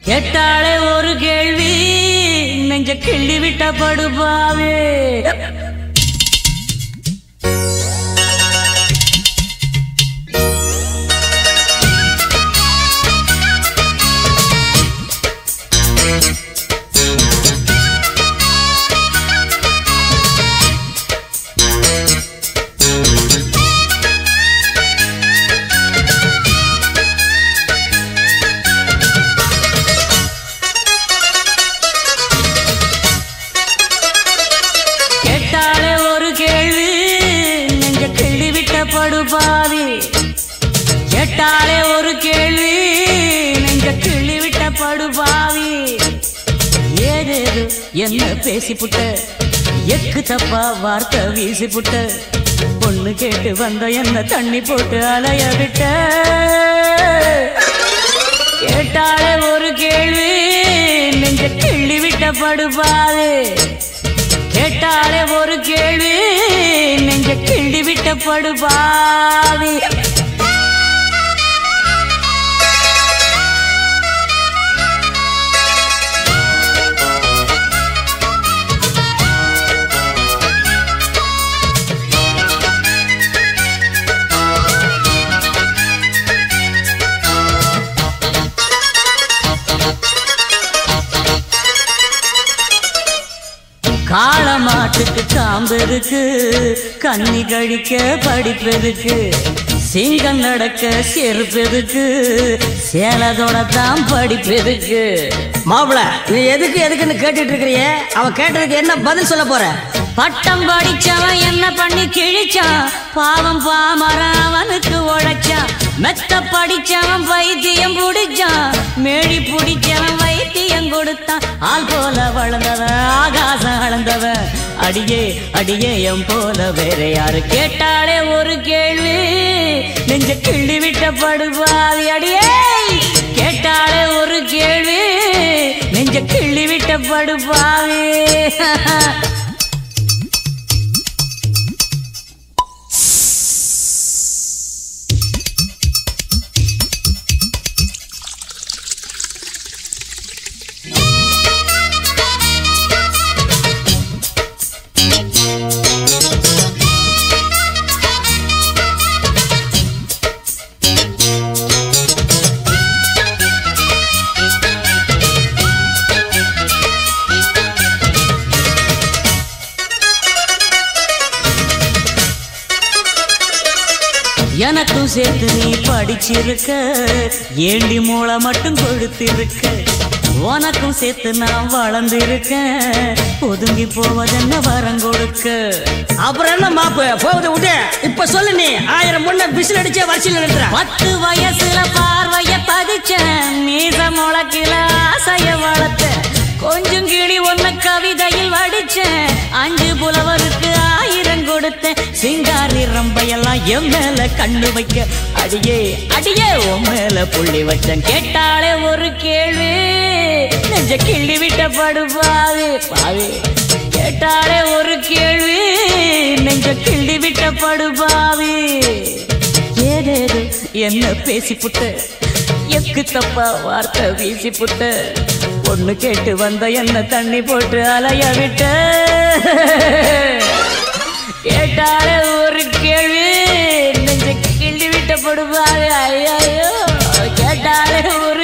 கேட்டாலே ஒரு கேள்வி நெஞ்ச கிள்ளி விட்ட படுபாவே கேட்டாலே ஒரு கேள்வி நெஞ்ச கிள்ளி விட்ட படுபாவி கேட்டாலே ஒரு கேள்வி நெஞ்ச கிள்ளி விட்ட படுபாவி ஏதேது என்ன பேசிப்புட்ட எக்கு தப்பா வார்த்தை வீசிப்புட்ட பொண்ணு கேட்டு வந்த என்ன தண்ணி போட்டு அலைய விட்ட கேட்டாலே ஒரு கேள்வி நெஞ்ச கிள்ளி விட்ட படுபாவே கேட்டாலே ஒரு கேள்வி நெஞ்ச கிள்ளி விட்ட படுபாவி காளமாட்டுக்கு காம்பெருக்கு கண்ணி கழிக்க படிப்பெருக்கு சிங்கம் நடக்க செருப்பெருக்கு சேலதோட தான் படிப்பெருக்கு மாப்பிள நீ எதுக்கு எதுக்குன்னு கேட்டுட்டு இருக்கிறிய அவ கேட்டதுக்கு என்ன பதில் சொல்ல போற பட்டம் படிச்சவன் என்ன பண்ணி கிழிச்சான் பாவம் பாமரன் அவனுக்கு உழைச்சான் மெத்த படிச்சவன் வைத்தியம் புடிச்சான் மேடி புடிச்சவன் வைத்தியம் கொடுத்தான் ஆள் போல வளர்ந்தவன் ஆகாசம் அளந்தவன் அடியே அடியே எம் போல வேற யாரு கேட்டாலே ஒரு கேள்வி நெஞ்ச கிள்ளி விட்ட படுபாவி அடியே கேட்டாலே ஒரு கேள்வி நெஞ்ச கிள்ளி விட்ட படுபாவி எனக்கும் சேர்த்து நீ படிச்சிருக்க ஏண்டி மூளை மட்டும் கொடுத்திருக்க உனக்கும் சேர்த்து நான் வளர்ந்திருக்கேன் ஒதுங்கி போவதென்ன வரம் கொடுக்க அப்புறம் என்ன மாப்பு போகுது விட்டு இப்ப சொல்லு நீ ஆயிரம் பொண்ணை விசில் அடிச்சே வரிசையில் நிறுத்துற பத்து வயசுல பார்வைய பதிச்சேன் மீச முளக்கில ஆசைய வளர்த்தேன் கொஞ்சம் கிளி ஒன்ன கவிதையில் வடிச்சேன் அஞ்சு புலவருக்கு ஆயிரம் கொடுத்தேன் சிங்காரி ரம்பையெல்லாம் என் மேல கண்ணு வைக்க அடியே அடியே உன் மேல புள்ளி வச்சேன் கேட்டாலே ஒரு கேள்வி நெஞ்ச கிள்ளி விட்ட படுபாவி பாவி கேட்டாலே ஒரு கேள்வி நெஞ்ச கிள்ளி விட்ட படுபாவி ஏதேது என்ன பேசி புட்ட எக்கு தப்பா வார்த்தை வீசி புட்ட பொண்ணு கேட்டு வந்த என்ன தண்ணி போட்டு அலைய விட்ட கேட்டாலே ஒரு கேள்வி நெஞ்ச கிள்ளி விட்ட படுவாரு ஐயோ கேட்டாலே ஒரு